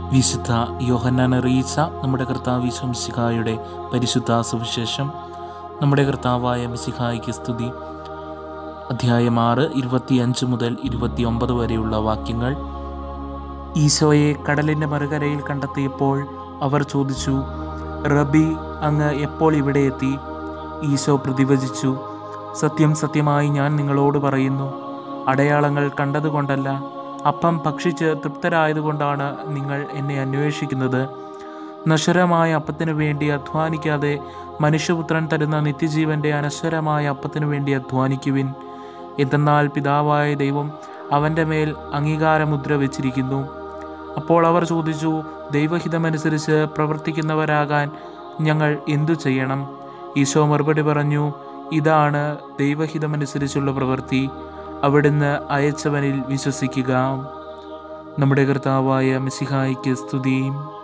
വിശുദ്ധ യോഹന്നാൻ അറിയിച്ച നമ്മുടെ കർത്താവ് വിശ്വംസിഹായുടെ പരിശുദ്ധ സുവിശേഷം നമ്മുടെ കർത്താവായ മിസിഹായിക്ക് സ്തുതി അധ്യായം ആറ് ഇരുപത്തിയഞ്ച് മുതൽ ഇരുപത്തിയൊമ്പത് വരെയുള്ള വാക്യങ്ങൾ ഈശോയെ കടലിൻ്റെ മറുകരയിൽ കണ്ടെത്തിയപ്പോൾ അവർ ചോദിച്ചു റബി അങ്ങ് എപ്പോൾ ഇവിടെ എത്തി ഈശോ പ്രതിവചിച്ചു സത്യം സത്യമായി ഞാൻ നിങ്ങളോട് പറയുന്നു അടയാളങ്ങൾ കണ്ടതുകൊണ്ടല്ല അപ്പം ഭക്ഷിച്ച് തൃപ്തരായതുകൊണ്ടാണ് നിങ്ങൾ എന്നെ അന്വേഷിക്കുന്നത് നശ്വരമായ അപ്പത്തിനു വേണ്ടി അധ്വാനിക്കാതെ മനുഷ്യപുത്രൻ തരുന്ന നിത്യജീവന്റെ അനശ്വരമായ അപ്പത്തിനു വേണ്ടി അധ്വാനിക്കുവിൻ എന്തെന്നാൽ പിതാവായ ദൈവം അവൻ്റെ മേൽ അംഗീകാരമുദ്ര വെച്ചിരിക്കുന്നു അപ്പോൾ അവർ ചോദിച്ചു ദൈവഹിതമനുസരിച്ച് പ്രവർത്തിക്കുന്നവരാകാൻ ഞങ്ങൾ എന്തു ചെയ്യണം ഈശോ മറുപടി പറഞ്ഞു ഇതാണ് ദൈവഹിതമനുസരിച്ചുള്ള പ്രവൃത്തി അവിടുന്ന് അയച്ചവനിൽ വിശ്വസിക്കുക നമ്മുടെ കർത്താവായ മിസിഹായിക്ക് സ്തുതിയും